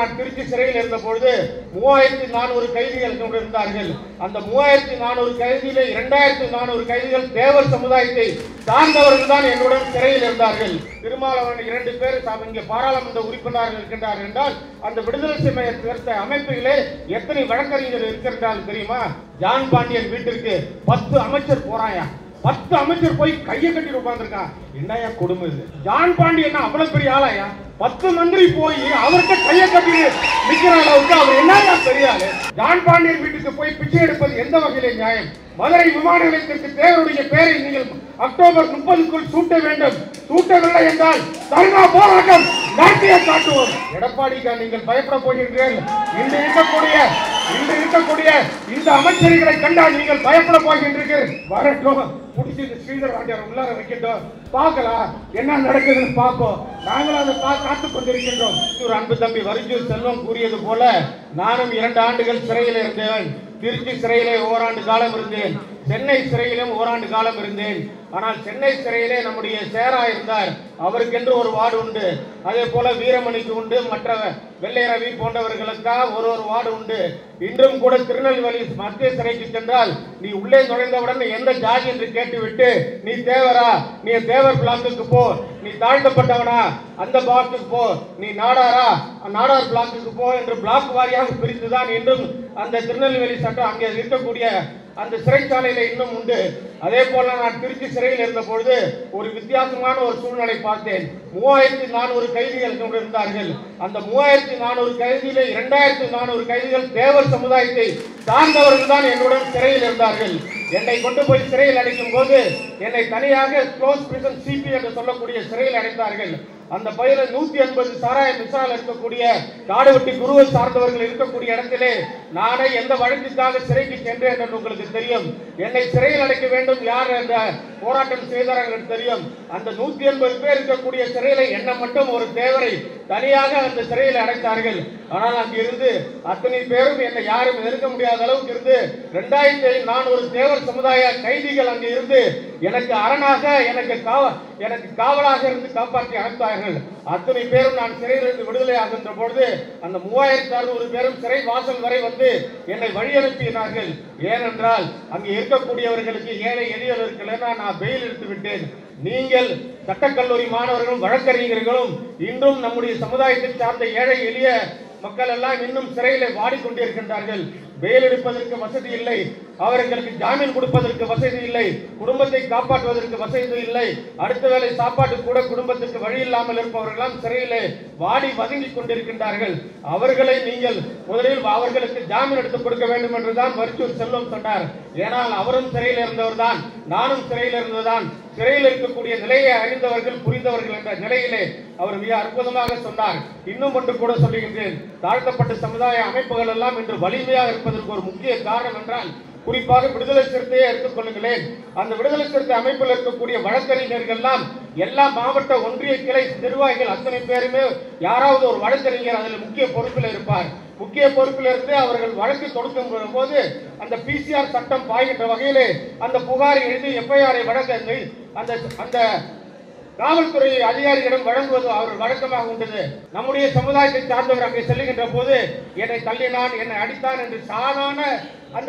நான் திருச்சி சிறையில் இருந்த பொழுது மூவாயிரத்தி நானூறு கைதிகள் கொண்டு இருந்தார்கள் அந்த மூவாயிரத்தி நானூறு கைதியில இரண்டாயிரத்தி நானூறு கைதிகள் தேவர் சமுதாயத்தை சார்ந்தவர்கள் தான் என்னுடன் சிறையில் இருந்தார்கள் திருமாவளவன் இரண்டு பேர் சா- இங்கே பாராளுமன்ற உறுப்பினர்கள் இருக்கின்றார்கள் என்றால் அந்த விடுதலை சிமை திருத்த அமைப்பிலே எத்தனை வழக்கறிஞர் இருக்கின்றார்கள் தெரியுமா ஜான் பாண்டியன் வீட்டிற்கு பத்து அமைச்சர் போறாயா பத்து அமைச்சர் போய் கையை கட்டி உட்கார்ந்துருக்கான் என்னையா கொடுமை இது ஜான் பாண்டியன் அவ்வளவு பெரிய ஆளாயா பத்து மந்திரி போய் அவர்கிட்ட கையை கட்டி நிக்கிற அளவுக்கு அவர் என்னையா பெரிய ஆளு ஜான் பாண்டியன் வீட்டுக்கு போய் பிச்சை எடுப்பது எந்த வகையிலே நியாயம் மதுரை விமான நிலையத்திற்கு தேவருடைய பெயரை நீங்கள் அக்டோபர் முப்பதுக்குள் சூட்ட வேண்டும் சூட்டவில்லை என்றால் தர்ணா போராட்டம் நாட்டிய காட்டுவோம் எடப்பாடிக்கா நீங்கள் பயப்பட போகின்றீர்கள் இன்று இருக்கக்கூடிய இன்று இருக்கக்கூடிய இந்த அமைச்சர்களை கண்டால் நீங்கள் பயப்பட போகின்றீர்கள் வரட்டும் புடிச்சு இந்த ஸ்ரீதர் ராஜார் உள்ளார வைக்கட்டும் பார்க்கலாம் என்ன நடக்குதுன்னு பார்ப்போம் நாங்களும் அதை பா- காத்துக் கொண்டிருக்கின்றோம் ஒரு அன்பு தம்பி வரிஞ்சூர் செல்வம் கூறியது போல நானும் இரண்டு ஆண்டுகள் சிறையில் இருந்தேன் திருச்சி சிறையிலே ஓராண்டு காலம் இருந்தேன் சென்னை சிறையிலும் ஓராண்டு காலம் இருந்தேன் ஆனால் சென்னை சிறையிலே நம்முடைய சேரா இருந்தார் அவருக்கென்று ஒரு வார்டு உண்டு அதே போல வீரமணிக்கு உண்டு மற்ற வெள்ளை ரவி போன்றவர்களுக்காக ஒரு ஒரு வார்டு உண்டு இன்றும் கூட திருநெல்வேலி மத்திய சிறைக்கு சென்றால் நீ உள்ளே நுழைந்தவுடன் எந்த ஜாதி என்று கேட்டுவிட்டு நீ தேவரா நீ தேவர் பிளாக்குக்கு போ நீ தாழ்த்தப்பட்டவனா அந்த பிளாக்குக்கு போ நீ நாடாரா நாடார் பிளாக்குக்கு போ என்று பிளாக் வாரியாக பிரித்துதான் இன்றும் அந்த திருநெல்வேலி சட்டம் அங்கே இருக்கக்கூடிய அந்த சிறைச்சாலையில இன்னும் உண்டு அதே போல நான் திருச்சி சிறையில் இருந்த பொழுது ஒரு வித்தியாசமான ஒரு சூழ்நிலை பார்த்தேன் மூவாயிரத்தி நானூறு கைதிகள் கொண்டு இருந்தார்கள் அந்த மூவாயிரத்தி நானூறு கைதியில இரண்டாயிரத்தி நானூறு கைதிகள் தேவர் சமுதாயத்தை சார்ந்தவர்கள் தான் என்னுடன் சிறையில் இருந்தார்கள் என்னை கொண்டு போய் சிறையில் அடைக்கும் போது என்னை தனியாக க்ளோஸ் பிரிசன் சிபி என்று சொல்லக்கூடிய சிறையில் அடைத்தார்கள் அந்த பயில நூத்தி எண்பது சாராய மிசால் இருக்கக்கூடிய காடுவெட்டி குருவை சார்ந்தவர்கள் இருக்கக்கூடிய இடத்திலே நானே எந்த வழக்குக்காக சிறைக்கு சென்றேன் என்று உங்களுக்கு தெரியும் என்னை சிறையில் அடைக்க வேண்டும் யார் என்ற போராட்டம் செய்தார்கள் என்று தெரியும் அந்த நூத்தி எண்பது பேர் இருக்கக்கூடிய சிறையில என்ன மட்டும் ஒரு தேவரை தனியாக அந்த சிறையில் அடைத்தார்கள் ஆனால் அங்கு இருந்து அத்தனை பேரும் என்னை யாரும் நெருங்க முடியாத அளவுக்கு இருந்து ரெண்டாயிரத்தி நானூறு தேவர் சமுதாய கைதிகள் அங்கு இருந்து எனக்கு அரணாக எனக்கு காவ எனக்கு காவலாக இருந்து காப்பாற்றி அனுப்பித்தார்கள் அத்தனை பேரும் நான் சிறையிலிருந்து விடுதலை ஆகின்ற பொழுது அந்த மூவாயிரத்தி அறுநூறு பேரும் சிறை வாசல் வரை வந்து என்னை வழி அனுப்பினார்கள் ஏனென்றால் அங்கு இருக்கக்கூடியவர்களுக்கு ஏழை எளியவர்களுக்கு நான் பெயில் எடுத்து விட்டேன் நீங்கள் சட்டக்கல்லூரி மாணவர்களும் வழக்கறிஞர்களும் இன்றும் நம்முடைய சமுதாயத்தை சார்ந்த ஏழை எளிய மக்கள் எல்லாம் இன்னும் சிறையில வாடிக்கொண்டிருக்கின்றார்கள் பெயில் எடுப்பதற்கு வசதி இல்லை அவர்களுக்கு ஜாமீன் கொடுப்பதற்கு வசதி இல்லை குடும்பத்தை காப்பாற்றுவதற்கு வசதி இல்லை அடுத்த வேளை சாப்பாட்டு கூட குடும்பத்துக்கு வழி இல்லாமல் இருப்பவர்களாம் சிறையிலே வாடி வதங்கி கொண்டிருக்கின்றார்கள் அவர்களை நீங்கள் முதலில் அவர்களுக்கு ஜாமீன் எடுத்து கொடுக்க வேண்டும் என்றுதான் வரிச்சூர் செல்வம் சொன்னார் ஏனால் அவரும் சிறையில் இருந்தவர் தான் நானும் சிறையில் இருந்ததுதான் சிறையில் இருக்கக்கூடிய நிலையை அறிந்தவர்கள் புரிந்தவர்கள் என்ற நிலையிலே அவர் மிக அற்புதமாக சொன்னார் இன்னும் ஒன்று கூட சொல்லுகின்றேன் தாழ்த்தப்பட்ட சமுதாய அமைப்புகள் எல்லாம் இன்று வலிமையாக இருப்பதற்கு ஒரு முக்கிய காரணம் என்றால் குறிப்பாக விடுதலை சிறுத்தையை எடுத்துக் கொள்ளுங்களேன் அந்த விடுதலை சிறுத்தை அமைப்பில் இருக்கக்கூடிய வழக்கறிஞர்கள் எல்லாம் எல்லா மாவட்ட ஒன்றிய கிளை நிர்வாகிகள் அத்தனை பேருமே யாராவது ஒரு வழக்கறிஞர் அதில் முக்கிய பொறுப்பில் இருப்பார் முக்கிய பொறுப்பில் இருந்து அவர்கள் வழக்கு தொடுக்கும் போது அந்த பிசிஆர் சட்டம் பாய்கின்ற வகையிலே அந்த புகாரை எழுதி எஃப்ஐஆரை வழங்க அந்த அந்த காவல்துறை அதிகாரிகளிடம் வழங்குவது அவர் வழக்கமாக உண்டது நம்முடைய சமுதாயத்தை சார்ந்தவர் அங்கே செல்லுகின்ற போது என்னை தள்ளினான் என்னை அடித்தான் என்று சாதாரண அந்த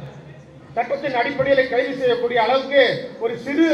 சட்டத்தின் அடிப்படையில் கைது செய்யக்கூடிய அளவுக்கு ஒரு சிறு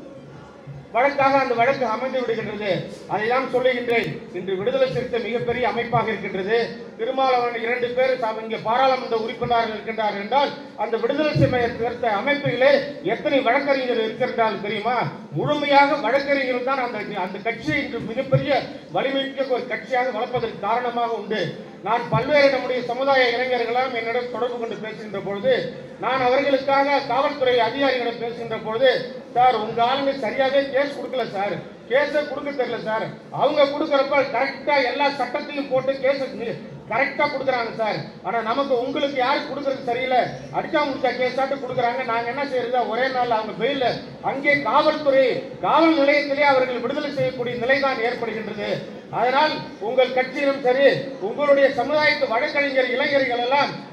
வழக்காக அந்த வழக்கு அமைந்து விடுகின்றது அதை தான் சொல்லுகின்றேன் இன்று விடுதலை சிறுத்தை மிகப்பெரிய அமைப்பாக இருக்கின்றது திருமாவளவன் இரண்டு பேர் தாம் இங்கே பாராளுமன்ற உறுப்பினர்கள் இருக்கின்றார்கள் என்றால் அந்த விடுதலை சிறுத்தை சிறுத்தை அமைப்பிலே எத்தனை வழக்கறிஞர் இருக்கின்றார்கள் தெரியுமா முழுமையாக வழக்கறிஞர்கள் தான் அந்த அந்த கட்சியை இன்று மிகப்பெரிய வலிமைக்க ஒரு கட்சியாக வளர்ப்பதற்கு காரணமாக உண்டு நான் பல்வேறு நம்முடைய சமுதாய இளைஞர்களாம் என்னிடம் தொடர்பு கொண்டு பேசுகின்ற பொழுது நான் அவர்களுக்காக காவல்துறை அதிகாரிகளிடம் பேசுகின்ற பொழுது சார் உங்க ஆளுங்க சரியாவே கேஸ் கொடுக்கல சார் கேஸை கொடுக்க தெரியல சார் அவங்க கொடுக்கறப்ப கரெக்டா எல்லா சட்டத்தையும் போட்டு கேஸ் கரெக்டா கொடுக்குறாங்க சார் ஆனா நமக்கு உங்களுக்கு யாரு கொடுக்கறது சரியில்லை அடிச்சா முடிச்சா கேஸ் ஆட்டு கொடுக்குறாங்க நாங்க என்ன செய்யறது ஒரே நாள் அவங்க பெயில அங்கே காவல்துறை காவல் நிலையத்திலே அவர்கள் விடுதலை செய்யக்கூடிய நிலைதான் ஏற்படுகின்றது அதனால் உங்கள் கட்சியிலும் சரி உங்களுடைய சமுதாயத்து வழக்கறிஞர் இளைஞர்கள் எல்லாம்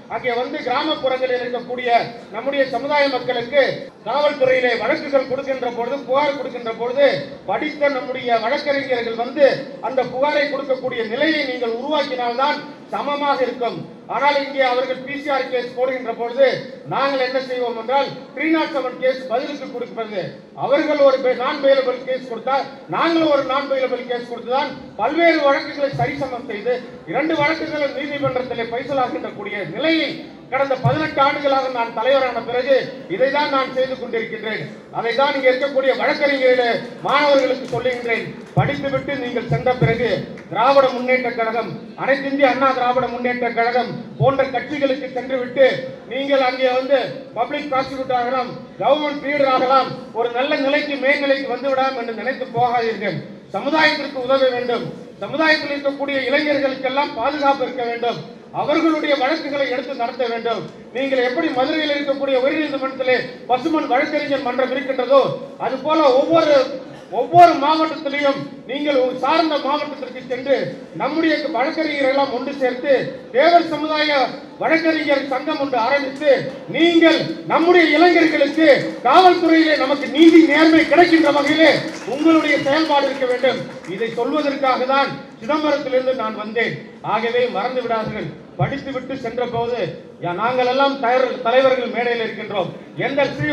அங்கே வந்து கிராமப்புறங்களில் இருக்கக்கூடிய நம்முடைய சமுதாய மக்களுக்கு காவல்துறையிலே வழக்குகள் கொடுக்கின்ற பொழுது புகார் கொடுக்கின்ற பொழுது படித்த நம்முடைய வழக்கறிஞர்கள் வந்து அந்த புகாரை கொடுக்கக்கூடிய நிலையை நீங்கள் உருவாக்கினால்தான் சமமாக இருக்கும் ஆனால் இங்கே அவர்கள் பிசிஆர் கேஸ் போடுகின்ற பொழுது நாங்கள் என்ன செய்வோம் என்றால் த்ரீ நாட் செவன் கேஸ் பதிலுக்கு கொடுப்பது அவர்கள் ஒரு நான் பெயிலபிள் கேஸ் கொடுத்தால் நாங்கள் ஒரு நான் பெயிலபிள் கேஸ் கொடுத்துதான் பல்வேறு வழக்குகளை சரிசமம் செய்து இரண்டு வழக்குகளும் நீதிமன்றத்திலே பைசலாகின்ற கூடிய நிலையை கடந்த பதினெட்டு ஆண்டுகளாக நான் தலைவரான பிறகு இதை தான் நான் செய்து கொண்டிருக்கின்றேன் அதை தான் இங்கே இருக்கக்கூடிய வழக்கறிஞர்களே மாணவர்களுக்கு சொல்லுகின்றேன் படித்துவிட்டு நீங்கள் சென்ற பிறகு திராவிட முன்னேற்ற கழகம் அனைத்து இந்திய அண்ணா திராவிட முன்னேற்ற கழகம் போன்ற கட்சிகளுக்கு சென்றுவிட்டு நீங்கள் அங்கே வந்து பப்ளிக் ப்ராசிக்யூட்டர் ஆகலாம் கவர்மெண்ட் லீடர் ஆகலாம் ஒரு நல்ல நிலைக்கு மேல்நிலைக்கு வந்து விடாம் என்று நினைத்து போகாதீர்கள் சமுதாயத்திற்கு உதவ வேண்டும் சமுதாயத்தில் இருக்கக்கூடிய இளைஞர்களுக்கெல்லாம் பாதுகாப்பு இருக்க வேண்டும் அவர்களுடைய வழக்குகளை எடுத்து நடத்த வேண்டும் நீங்கள் எப்படி மதுரையில் இருக்கக்கூடிய உயர்நீதிமன்றத்திலே பசுமன் வழக்கறிஞர் மன்றம் இருக்கின்றதோ அது போல ஒவ்வொரு ஒவ்வொரு மாவட்டத்திலையும் நீங்கள் ஒரு சார்ந்த மாவட்டத்திற்கு சென்று நம்முடைய வழக்கறிஞர்கள் எல்லாம் ஒன்று சேர்த்து தேவர் சமுதாய வழக்கறிஞர் சங்கம் ஒன்று ஆரம்பித்து நீங்கள் நம்முடைய இளைஞர்களுக்கு காவல்துறையிலே நமக்கு நீதி நேர்மை கிடைக்கின்ற வகையிலே உங்களுடைய செயல்பாடு இருக்க வேண்டும் இதை சொல்வதற்காக தான் சிதம்பரத்திலிருந்து நான் வந்தேன் ஆகவே மறந்து விடாதீர்கள் படித்துவிட்டு சென்ற போது யா- நாங்கள் எல்லாம் தயார்- தலைவர்கள் மேடையில் இருக்கின்றோம் எந்த ஸ்ரீ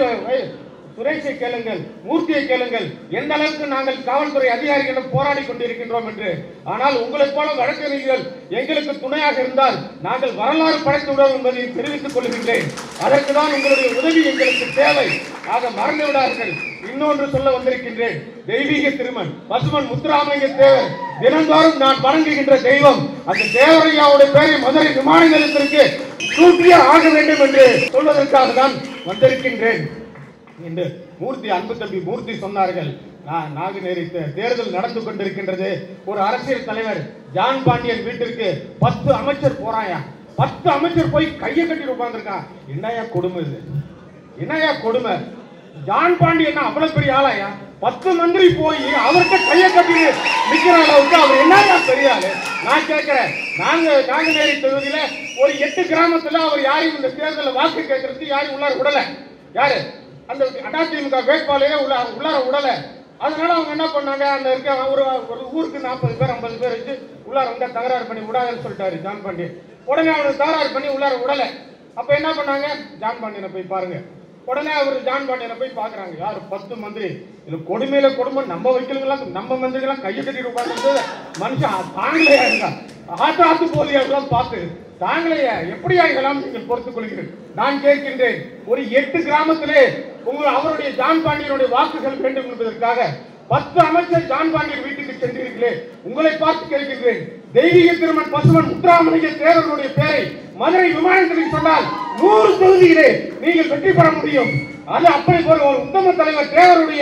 சுரேஷை கேளுங்கள் மூர்த்தியை கேளுங்கள் எந்த அளவுக்கு நாங்கள் காவல்துறை அதிகாரிகளிடம் போராடி கொண்டிருக்கின்றோம் என்று ஆனால் உங்களைப் போல வழக்கறிஞர்கள் எங்களுக்கு துணையாக இருந்தால் நாங்கள் வரலாறு படைத்து விடுவோம் என்பதை தெரிவித்துக் கொள்கின்றேன் அதற்கு தான் உங்களுடைய உதவி எங்களுக்கு தேவை ஆக மறந்து விடாதீர்கள் இன்னொன்று சொல்ல வந்திருக்கின்றேன் தெய்வீக திருமன் பசுமன் முத்துராமலிங்க தேவர் தினந்தோறும் நான் வணங்குகின்ற தெய்வம் அந்த தேவரையாவுடைய பெயரை மதுரை விமான நிலையத்திற்கு சூட்டியே ஆக வேண்டும் என்று சொல்வதற்காக தான் வந்திருக்கின்றேன் என்று மூர்த்தி அன்பு தம்பி மூர்த்தி சொன்னார்கள் நான் நாங்குநேரி தே- தேர்தல் நடந்து கொண்டிருக்கின்றது ஒரு அரசியல் தலைவர் ஜான் பாண்டியன் வீட்டிற்கு பத்து அமைச்சர் போறாயா பத்து அமைச்சர் போய் கையை கட்டி உட்கார்ந்துருக்கான் என்னையா கொடுமை இது என்னையா கொடுமை ஜான் பாண்டியன் அவ்வளவு பெரிய ஆளாயா பத்து மந்திரி போய் அவர்கிட்ட கையை கட்டி நிக்கிற அளவுக்கு அவர் என்னையா பெரிய ஆளு நான் கேட்கிறேன் நாங்க நாங்குநேரி தொகுதியில ஒரு எட்டு கிராமத்துல அவர் யாரையும் இந்த தேர்தலில் வாக்கு கேட்கறதுக்கு யாரையும் உள்ளார விடல யாரு அந்த அதிமுக வேட்பாளரே உள்ள உள்ளார விடல அதனால அவங்க என்ன பண்ணாங்க அந்த இருக்க ஒரு ஒரு ஊருக்கு நாற்பது பேர் ஐம்பது பேர் வச்சு உள்ளார வந்தா தகராறு பண்ணி விடாதுன்னு சொல்லிட்டாரு ஜான் பாண்டியன் உடனே அவனுக்கு தகராறு பண்ணி உள்ளார விடல அப்ப என்ன பண்ணாங்க ஜான் பாண்டியனை போய் பாருங்க உடனே அவர் ஜான் பாண்டியனை போய் பாக்குறாங்க யார் பத்து மந்திரி இது கொடுமையில கொடுமை நம்ம வைக்கலுங்கெல்லாம் நம்ம மந்திரிகள்லாம் கையை கட்டிட்டு உட்கார்ந்து மனுஷன் தாங்கலையா இருந்தா ஆட்டு ஆட்டு போலியா எல்லாம் பார்த்து தாங்களையா எப்படியா இதெல்லாம் நீங்கள் பொறுத்துக் கொள்கிறீர்கள் நான் கேட்கின்றேன் ஒரு எட்டு கிராமத்திலே உங்கள் அவருடைய ஜான் பாண்டியனுடைய வாக்குகள் வேண்டும் என்பதற்காக பத்து அமைச்சர் ஜான் பாண்டியன் வீட்டுக்கு சென்றீர்களே உங்களை பார்த்து கேட்கின்றேன் தெய்வீக திருமன் பசுமன் முத்துராமலிங்க தேவர்களுடைய பெயரை மதுரை விமானத்தில் சொன்னால் நூறு தொகுதியிலே நீங்கள் வெற்றி பெற முடியும் அது அப்படி ஒரு ஒரு உத்தம தலைவர் தேவருடைய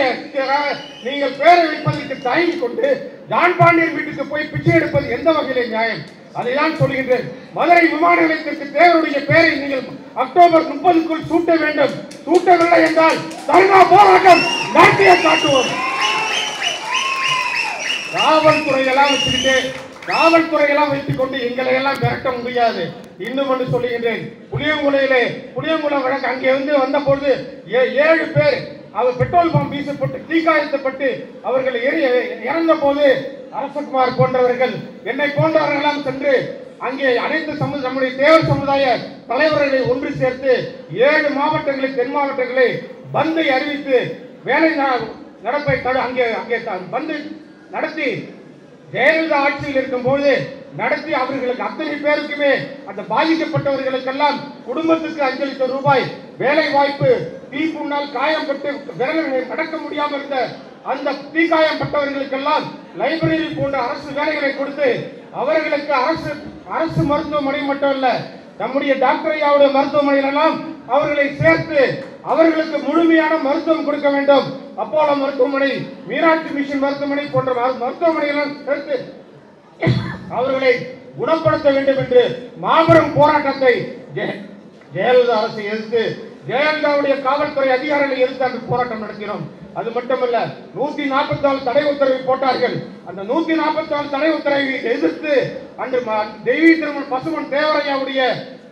நீங்கள் பேரை வைப்பதற்கு தயங்கி கொண்டு ஜான் பாண்டியன் வீட்டுக்கு போய் பிச்சை எடுப்பது எந்த வகையிலே நியாயம் அதைதான் சொல்கின்றேன் மதுரை விமான நிலையத்திற்கு தேவருடைய பெயரை நீங்கள் அக்டோபர் முப்பதுக்குள் சூட்ட வேண்டும் சூட்டவில்லை என்றால் தர்ணா போராட்டம் நாட்டிய காட்டுவோம் காவல்துறை எல்லாம் வச்சுக்கிட்டு காவல்துறை எல்லாம் வைத்துக் கொண்டு எங்களை எல்லாம் விரட்ட முடியாது இன்னும் ஒன்று சொல்லுகின்றேன் புளியங்குலையிலே புளியங்குளம் வழக்கு அங்கே வந்து வந்த பொழுது ஏ- ஏழு பேர் அவர் பெட்ரோல் பம்ப் வீசப்பட்டு தீக்காயத்தப்பட்டு அவர்கள் எரி- இறந்த போது அரசகுமார் போன்றவர்கள் என்னை போன்றவர்கள் எல்லாம் சென்று அங்கே அனைத்து சமு நம்முடைய தேவர் சமுதாய தலைவர்களை ஒன்று சேர்த்து ஏழு மாவட்டங்களை தென் மாவட்டங்களை பந்தை அறிவித்து வேலை ந- நடப்பை தடு அங்கே அங்கே த- பந்து நடத்தி ஜெயலலிதா ஆட்சியில் இருக்கும்போது நடத்தி அவர்களுக்கு அத்தனை பேருக்குமே அந்த பாதிக்கப்பட்டவர்களுக்கெல்லாம் குடும்பத்துக்கு அஞ்சு லட்சம் ரூபாய் வேலை வாய்ப்பு தீப்புண்ணால் காயம்பட்டு விரல்களை நடக்க முடியாமல் இருந்த அந்த தீக்காயப்பட்டவர்களுக்கெல்லாம் லைப்ரரி போன்ற அரசு வேலைகளை கொடுத்து அவர்களுக்கு அரசு அரசு மருத்துவமனை மட்டும் இல்ல நம்முடைய டாக்டர் ஐயாவுடைய மருத்துவமனையிலெல்லாம் அவர்களை சேர்த்து அவர்களுக்கு முழுமையான மருத்துவம் கொடுக்க வேண்டும் அப்போலோ மருத்துவமனை மீனாட்சி மிஷன் மருத்துவமனை போன்ற மரு- மருத்துவமனையெல்லாம் சேர்த்து அவர்களை குணப்படுத்த வேண்டும் என்று மாபெரும் போராட்டத்தை ஜெய- ஜெயலலிதா அரசை எதிர்த்து ஜெயலலிதாவுடைய காவல்துறை அதிகாரிகளை எதிர்த்து அந்த போராட்டம் நடத்தினோம் அது மட்டுமல்ல நூத்தி நாற்பத்தி நாலு தடை உத்தரவை போட்டார்கள் அந்த நூத்தி நாற்பத்தி நாலு தடை உத்தரவை எதிர்த்து அன்று ம- தெய்வீ திருமண் பசுமன் தேவரையாவுடைய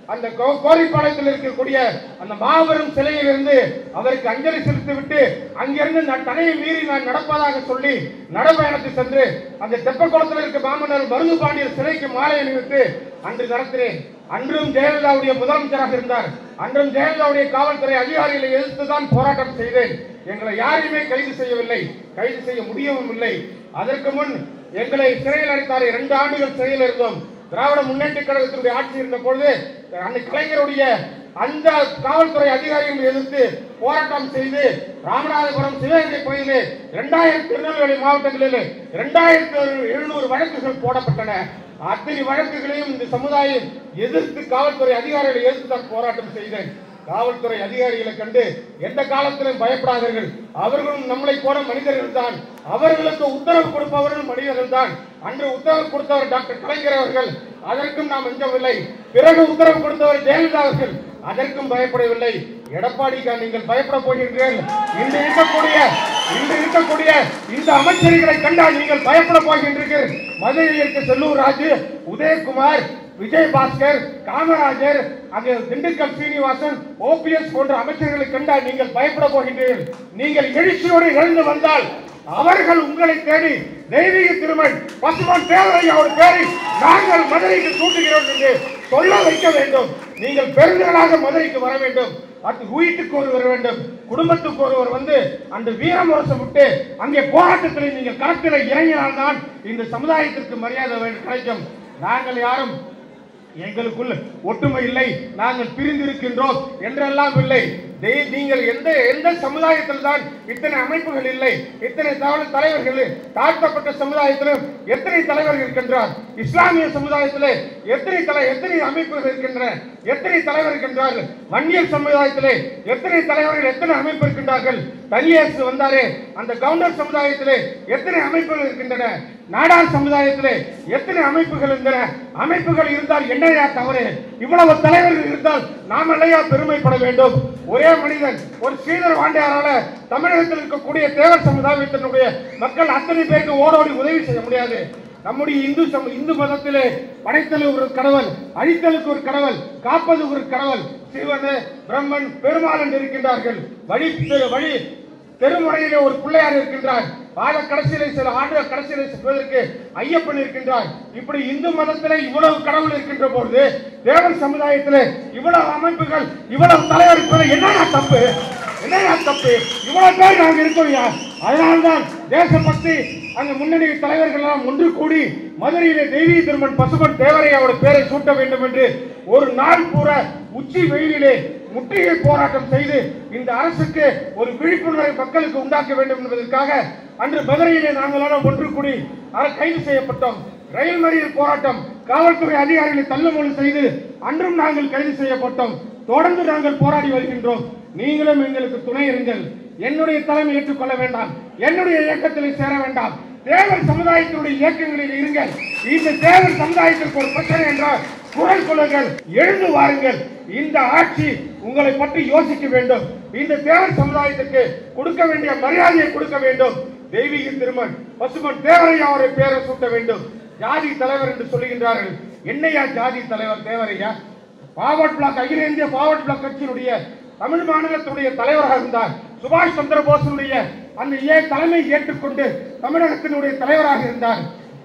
அந்த கோ- கோரிப்பாளையத்தில் இருக்கக்கூடிய அந்த மாபெரும் சிலையிலிருந்து அவருக்கு அஞ்சலி செலுத்திவிட்டு அங்கிருந்து நான் தடையை மீறி நான் நடப்பதாக சொல்லி நடைபயணத்தை சென்று அந்த தெப்பக்குளத்தில் இருக்க மாமன்னர் மருது பாண்டியர் சிலைக்கு மாலை அணிவித்து அன்று நடத்தினேன் அன்றும் ஜெயலலிதாவுடைய முதலமைச்சராக இருந்தார் அன்றும் ஜெயலலிதாவுடைய காவல்துறை அதிகாரிகளை எதிர்த்து தான் போராட்டம் செய்தேன் எங்களை யாரையுமே கைது செய்யவில்லை கைது செய்ய முடியவும் இல்லை அதற்கு முன் எங்களை சிறையில் அடைத்தார் இரண்டு ஆண்டுகள் சிறையில் இருந்தோம் திராவிட முன்னேற்ற கழகத்தினுடைய ஆட்சி இருந்த பொழுது அந்த கலைஞருடைய அந்த காவல்துறை அதிகாரிகளை எதிர்த்து போராட்டம் செய்து ராமநாதபுரம் சிவகங்கை பகுதியிலே இரண்டாயிரத்தி திருநெல்வேலி மாவட்டங்களில் இரண்டாயிரத்தி எழுநூறு வழக்குகள் போடப்பட்டன அத்தனை வழக்குகளையும் இந்த சமுதாயம் எதிர்த்து காவல்துறை அதிகாரிகளை எதிர்த்து தான் போராட்டம் செய்தேன் காவல்துறை அதிகாரிகளை கண்டு எந்த காலத்திலும் பயப்படாதீர்கள் அவர்களும் நம்மளை போல மனிதர்கள் தான் அவர்களுக்கு உத்தரவு கொடுப்பவர்கள் மனிதர்கள் தான் அன்று உத்தரவு கொடுத்தவர் டாக்டர் கலைஞர் அவர்கள் அதற்கும் நாம் அஞ்சவில்லை பிறகு உத்தரவு கொடுத்தவர் ஜெயலலிதா அவர்கள் அதற்கும் பயப்படவில்லை எடப்பாடிக்கா நீங்கள் பயப்பட போகிறீர்கள் இன்று இருக்கக்கூடிய இன்று இருக்கக்கூடிய இந்த அமைச்சர்களை கண்டால் நீங்கள் பயப்பட போகின்றீர்கள் மதுரையில் இருக்க செல்லூர் ராஜு உதயகுமார் விஜயபாஸ்கர் காமராஜர் அங்கே திண்டுக்கல் சீனிவாசன் ஓபிஎஸ் போன்ற அமைச்சர்களை கண்டால் நீங்கள் பயப்பட போகின்றீர்கள் நீங்கள் எழுச்சியோடு எழுந்து வந்தால் அவர்கள் உங்களை தேடி தெய்வீக திருமண் பசுமன் தேவரையாவோட பேரை நாங்கள் மதுரைக்கு சூட்டுகிறோம் என்று சொல்ல வைக்க வேண்டும் நீங்கள் பெருந்தலாக மதுரைக்கு வர வேண்டும் அது வீட்டுக்கு ஒருவர் வேண்டும் குடும்பத்துக்கு ஒருவர் வந்து அந்த வீரமுரசம் விட்டு அங்கே போராட்டத்தில் நீங்கள் களத்தில் இறங்கினால்தான் இந்த சமுதாயத்திற்கு மரியாதை வே- கிடைக்கும் நாங்கள் யாரும் எங்களுக்குள் ஒற்றுமை இல்லை நாங்கள் பிரிந்திருக்கின்றோம் என்றெல்லாம் இல்லை தெய்- நீங்கள் எந்த எந்த சமுதாயத்தில் தான் இத்தனை அமைப்புகள் இல்லை இத்தனை தவறு தலைவர்கள் தாழ்த்தப்பட்ட சமுதாயத்திலும் எத்தனை தலைவர்கள் இருக்கின்றார் இஸ்லாமிய சமுதாயத்திலே எத்தனை தலை எத்தனை அமைப்புகள் இருக்கின்றன எத்தனை தலைவர் இருக்கின்றார்கள் வன்னியர் சமுதாயத்திலே எத்தனை தலைவர்கள் எத்தனை அமைப்பு இருக்கின்றார்கள் தனியரசு வந்தாரே அந்த கவுண்டர் சமுதாயத்திலே எத்தனை அமைப்புகள் இருக்கின்றன நாடார் சமுதாயத்திலே எத்தனை அமைப்புகள் இருந்தன அமைப்புகள் இருந்தால் என்னையா தவறு இவ்வளவு தலைவர்கள் இருந்தால் நாம் இல்லையா பெருமைப்பட வேண்டும் ஒரே மனிதன் ஒரு ஸ்ரீதர் வாண்டியாரால தமிழகத்தில் இருக்கக்கூடிய தேவர் சமுதாயத்தினுடைய மக்கள் அத்தனை பேருக்கு ஓடோடி உதவி செய்ய முடியாது நம்முடைய இந்து சம இந்து மதத்திலே படைத்தல் ஒரு கடவுள் அழித்தலுக்கு ஒரு கடவுள் காப்பது ஒரு கடவுள் சிவன் பிரம்மன் பெருமாள் என்று இருக்கின்றார்கள் வழி தெரு- வழி தெருமுறையிலே ஒரு பிள்ளையார் இருக்கின்றார் பாத கடைசியிலே சில ஆண்டு கடைசியிலே செல்வதற்கு ஐயப்பன் இருக்கின்றார் இப்படி இந்து மதத்திலே இவ்வளவு கடவுள் இருக்கின்ற பொழுது தேவர் சமுதாயத்திலே இவ்வளவு அமைப்புகள் இவ்வளவு தலைவர் இருப்பது என்னன்னா தப்பு என்னையா தப்பு இவ்வளவு பேர் நாங்க இருக்கோம்யா அதனால்தான் தேசபக்தி அங்க முன்னணி தலைவர்கள் எல்லாம் ஒன்று கூடி மதுரையிலே தெய்வீக திருமன் பசுமன் தேவரையாவோட பேரை சூட்ட வேண்டும் என்று ஒரு நாள் பூரா உச்சி வெயிலிலே முற்றுகை போராட்டம் செய்து இந்த அரசுக்கு ஒரு விழிப்புணர்வை மக்களுக்கு உண்டாக்க வேண்டும் என்பதற்காக அன்று மதுரையிலே நாங்களெல்லாம் ஒன்று கூடி அர- கைது செய்யப்பட்டோம் ரயில் மறியல் போராட்டம் காவல்துறை அதிகாரிகளை தள்ளுமுழு செய்து அன்றும் நாங்கள் கைது செய்யப்பட்டோம் தொடர்ந்து நாங்கள் போராடி வருகின்றோம் நீங்களும் எங்களுக்கு துணை இருங்கள் என்னுடைய தலைமை ஏற்றுக்கொள்ள வேண்டாம் என்னுடைய இயக்கத்தில் சேர வேண்டாம் தேவர் சமுதாயத்தினுடைய இயக்கங்களில் இருங்கள் இந்த தேவர் சமுதாயத்திற்கு ஒரு பிரச்சனை என்றால் குரல் கொள்ளுங்கள் எழுந்து வாருங்கள் இந்த ஆட்சி உங்களை பற்றி யோசிக்க வேண்டும் இந்த தேவர் சமுதாயத்துக்கு கொடுக்க வேண்டிய மரியாதையை கொடுக்க வேண்டும் தெய்வீக திருமன் பசுமன் தேவரையா அவரை பேரை சூட்ட வேண்டும் ஜாதி தலைவர் என்று சொல்லுகின்றார்கள் என்னையா ஜாதி தலைவர் தேவரையா பாவட் பிளாக் அகில இந்திய பாவட் பிளாக் கட்சியினுடைய தமிழ் மாநிலத்துடைய தலைவராக இருந்தார் சுபாஷ் சந்திர போஸினுடைய அந்த ஏ தலைமை ஏற்றுக்கொண்டு தமிழகத்தினுடைய தலைவராக இருந்தார்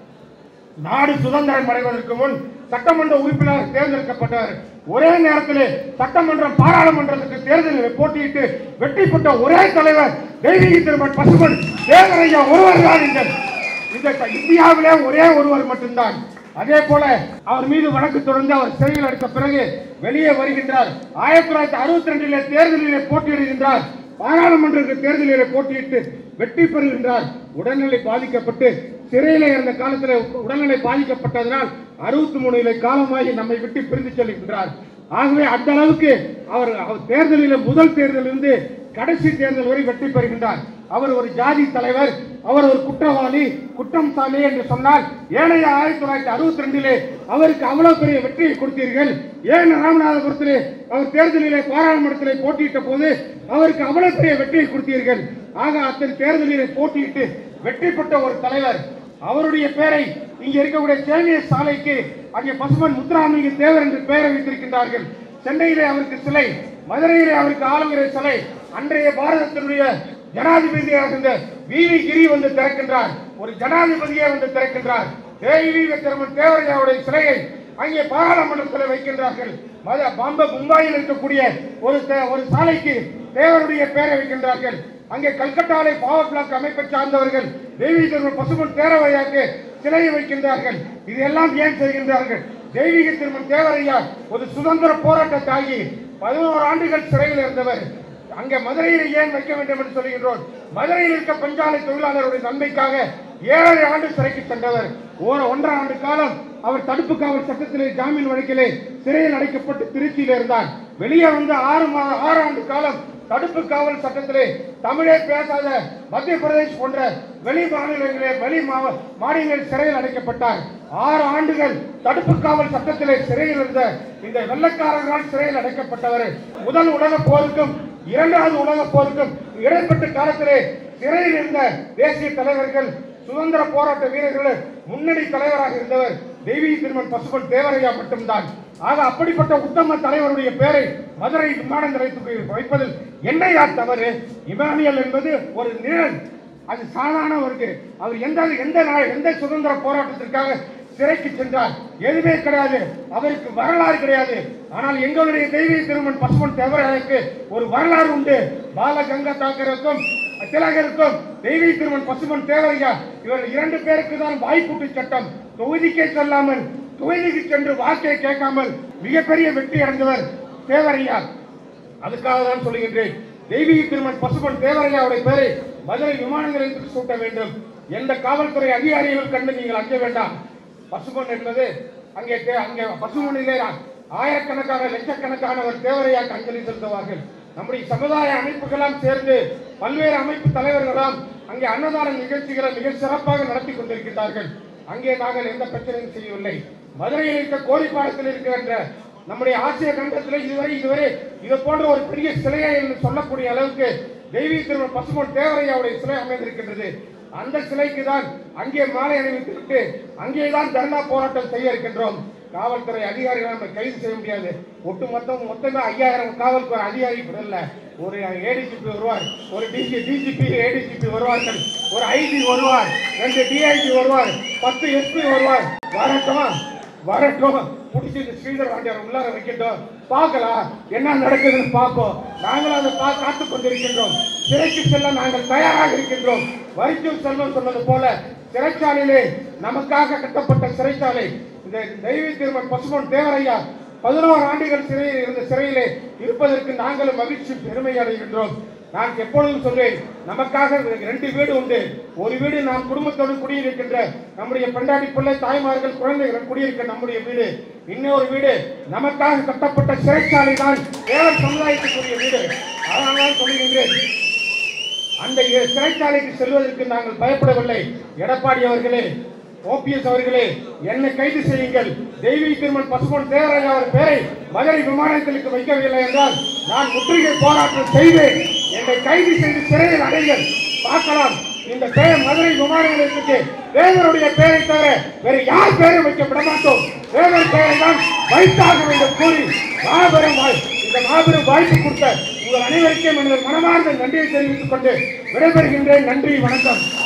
நாடு சுதந்திரம் அடைவதற்கு முன் சட்டமன்ற உறுப்பினர் தேர்ந்தெடுக்கப்பட்டார் ஒரே நேரத்திலே சட்டமன்றம் பாராளுமன்றத்துக்கு தேர்தலில் போட்டியிட்டு வெற்றி பெற்ற ஒரே தலைவர் தெய்வீக திருமன் பசுமன் தேவரையா ஒருவர் தான் இந்த இந்த இந்தியாவிலே ஒரே ஒருவர் மட்டும்தான் அதே போல அவர் மீது வழக்கு தொடர்ந்து அவர் சிறையில் அடைத்த பிறகு வெளியே வருகின்றார் ஆயிரத்தி தொள்ளாயிரத்தி அறுபத்தி ரெண்டிலே தேர்தலிலே போட்டியிடுகின்றார் பாராளுமன்ற தேர்தலிலே போட்டியிட்டு வெற்றி பெறுகின்றார் உடல்நிலை பாதிக்கப்பட்டு சிறையில இருந்த காலத்தில் உடல்நிலை பாதிக்கப்பட்டதனால் அறுபத்தி மூணுல காலமாகி நம்மை விட்டு பிரிந்து செல்கின்றார் ஆகவே அந்த அளவுக்கு அவர் அவர் தேர்தலில் முதல் தேர்தலிலிருந்து கடைசி தேர்தல் வரை வெற்றி பெறுகின்றார் அவர் ஒரு ஜாதி தலைவர் அவர் ஒரு குற்றவாளி குற்றம் சாமி என்று சொன்னால் ஏனைய ஆயிரத்தி தொள்ளாயிரத்தி அறுபத்தி ரெண்டிலே அவருக்கு அவ்வளவு பெரிய வெற்றியை கொடுத்தீர்கள் ஏன் ராமநாதபுரத்திலே அவர் தேர்தலிலே பாராளுமன்றத்திலே போட்டியிட்ட போது அவருக்கு அவ்வளவு பெரிய வெற்றியை கொடுத்தீர்கள் ஆக அத்தனை தேர்தலிலே போட்டியிட்டு வெற்றி பெற்ற ஒரு தலைவர் அவருடைய பெயரை இங்க இருக்கக்கூடிய சேமிய சாலைக்கு அங்கே பசுமன் முத்துராமலிங்க தேவர் என்று பெயரை வைத்திருக்கின்றார்கள் சென்னையிலே அவருக்கு சிலை மதுரையிலே அவருக்கு ஆளுகிற சிலை அன்றைய பாரதத்தினுடைய ஜனாதிபதியாக இருந்த வி வி கிரி வந்து திறக்கின்றார் ஒரு ஜனாதிபதியே வந்து திறக்கின்றார் தேவி திருமன் தேவரையாவுடைய சிலையை அங்கே பாராளுமன்றத்தில் வைக்கின்றார்கள் மத பாம்ப மும்பாயில் இருக்கக்கூடிய ஒரு தே- ஒரு சாலைக்கு தேவருடைய பெயரை வைக்கின்றார்கள் அங்கே கல்கட்டாவிலே பவர் பிளாக் அமைப்பை சார்ந்தவர்கள் தேவி திருமன் பசுமன் தேரவையாக்கு சிலையை வைக்கின்றார்கள் இதெல்லாம் ஏன் செய்கின்றார்கள் தெய்வீக திருமன் தேவரையா ஒரு சுதந்திர போராட்ட தாகி பதினோரு ஆண்டுகள் சிறையில் இருந்தவர் அங்கே மதுரையில் ஏன் வைக்க வேண்டும் என்று சொல்கின்றோம் மதுரையில் இருக்க பஞ்சாலை தொழிலாளருடைய நன்மைக்காக ஏழரை ஆண்டு சிறைக்கு சென்றவர் ஒரு ஒன்றரை ஆண்டு காலம் அவர் தடுப்பு காவல் சட்டத்திலே ஜாமீன் வழக்கிலே சிறையில் அடைக்கப்பட்டு திருச்சியில் இருந்தார் வெளியே வந்து ஆறு மா ஆறு ஆண்டு காலம் தடுப்பு காவல் சட்டத்திலே தமிழே பேசாத மத்திய பிரதேஷ் போன்ற வெளி மாநிலங்களே வெளி மாவ- மாநிலங்களில் சிறையில் அடைக்கப்பட்டார் ஆறு ஆண்டுகள் தடுப்பு காவல் சட்டத்திலே சிறையில் இருந்த இந்த வெள்ளக்காரர்களால் சிறையில் அடைக்கப்பட்டவர் முதல் உலக போருக்கும் இரண்டாவது உலக போருக்கும் இடைப்பட்ட காலத்திலே சிறையில் இருந்த தேசிய தலைவர்கள் சுதந்திர போராட்ட வீரர்கள் முன்னணி தலைவராக இருந்தவர் தெய்வீக திருமன் பசுபன் தேவரையா மட்டும்தான் ஆக அப்படிப்பட்ட உத்தம தலைவருடைய பெயரை மதுரை விமான நிலையத்துக்கு வைப்பதில் என்னையா தவறு இமானியல் என்பது ஒரு நிழல் அது சாதாரணவருக்கு அவர் எந்த எந்த நாள் எந்த சுதந்திர போராட்டத்திற்காக சிறைக்கு சென்றார் எதுவுமே கிடையாது அவருக்கு வரலாறு கிடையாது ஆனால் எங்களுடைய தெய்வீக திருமன் பசுமன் தேவராயருக்கு ஒரு வரலாறு உண்டு பாலகங்கா தாக்கருக்கும் திலகருக்கும் தெய்வீக திருமன் பசுமன் தேவரையா இவர் இரண்டு பேருக்கு தான் வாய்ப்பூட்டு சட்டம் தொகுதிக்கே செல்லாமல் தொகுதிக்கு சென்று வாக்கை கேட்காமல் மிகப்பெரிய வெற்றி அடைந்தவர் தேவரையா அதுக்காக தான் சொல்லுகின்றேன் தெய்வீக திருமன் பசுமன் தேவரையாவுடைய பெயரை மதுரை விமான நிலையத்துக்கு சூட்ட வேண்டும் எந்த காவல்துறை அதிகாரிகள் கண்டு நீங்கள் அஞ்ச வேண்டாம் பசுமன் என்பது அங்கே தே- அங்கே பசுமனிலே ஆயிரக்கணக்கான லட்சக்கணக்கானவர் தேவரையாக்கு அஞ்சலி செலுத்துவார்கள் நம்முடைய சமுதாய அமைப்புகளாம் சேர்ந்து பல்வேறு அமைப்பு தலைவர்களாம் அங்கே அன்னதான நிகழ்ச்சிகளை மிக சிறப்பாக நடத்தி கொண்டிருக்கிறார்கள் அங்கே நாங்கள் எந்த பிரச்சனையும் செய்யவில்லை மதுரையில் இருக்க கோரிப்பாளத்தில் இருக்கின்ற நம்முடைய ஆசிய கண்டத்தில் இதுவரை இதுவரை இது போன்ற ஒரு பெரிய சிலையை என்று சொல்லக்கூடிய அளவுக்கு தெய்வீக திருமண பசுமன் தேவரையாவுடைய சிலை அமைந்திருக்கின்றது அந்த சிலைக்கு தான் அங்கே மாலை அணிவித்துவிட்டு அங்கே தான் தர்ணா போராட்டம் செய்ய இருக்கின்றோம் காவல்துறை அதிகாரிகளை நம்ம கைது செய்ய முடியாது ஒட்டு மொத்தம் மொத்தமே ஐயாயிரம் காவல்துறை அதிகாரி கூட இல்ல ஒரு ஏடிஜிபி வருவார் ஒரு டிஜி டிஜிபி ஏடிஜிபி வருவார்கள் ஒரு ஐஜி வருவார் ரெண்டு டிஐஜி வருவார் பத்து எஸ்பி வருவார் வரட்டும் வரட்டும் பிடிச்சி இந்த ஸ்ரீதர் வாண்டியார் உள்ளார வைக்கட்டும் பார்க்கலாம் என்ன நடக்குதுன்னு பார்ப்போம் நாங்களும் அதை பா காத்து கொண்டிருக்கின்றோம் சிறைக்கு செல்ல நாங்கள் தயாராக இருக்கின்றோம் வரிக்கும் செல்வம் சொன்னது போல சிறைச்சாலையிலே நமக்காக கட்டப்பட்ட சிறைச்சாலை இந்த தெய்வீ திருமன் பசுமன் தேவரையா பதினோரு ஆண்டுகள் சிறையில் இருந்த சிறையிலே இருப்பதற்கு நாங்களும் மகிழ்ச்சி பெருமை அடைகின்றோம் நான் எப்பொழுதும் சொல்வேன் நமக்காக ரெண்டு வீடு உண்டு ஒரு வீடு நாம் குடும்பத்தோடு குடியிருக்கின்ற நம்முடைய பெண்டாடி பிள்ளை தாய்மார்கள் குழந்தைகள் குடியிருக்க நம்முடைய வீடு இன்னொரு வீடு நமக்காக கட்டப்பட்ட சிறைச்சாலை தான் தேவர் சமுதாயத்துக்குரிய வீடு அதனால்தான் சொல்லுகின்றேன் அந்த இ- சிறைச்சாலைக்கு செல்வதற்கு நாங்கள் பயப்படவில்லை எடப்பாடி அவர்களே ஓபிஎஸ் அவர்களே என்னை கைது செய்யுங்கள் தெய்வீக திருமன் பசுமன் தேவராஜா அவர் பெயரை மதுரை விமான நிலையத்திற்கு வைக்கவில்லை என்றால் நான் முற்றுகை போராட்டம் செய்வேன் என்னை கைது செய்து சிறையில் அடைங்கள் பார்க்கலாம் இந்த பெயர் மதுரை விமான நிலையத்துக்கு வேதருடைய பெயரை தவிர வேறு யார் பெயரை வைக்க விட மாட்டோம் வேதர் பெயரை தான் வைத்தாக வேண்டும் கூறி மாபெரும் வாய் இந்த மாபெரும் வாய்ப்பு கொடுத்த உங்கள் அனைவருக்கும் எனது மனமார்ந்த நன்றியை தெரிவித்துக் கொண்டு விடைபெறுகின்றேன் நன்றி வணக்கம்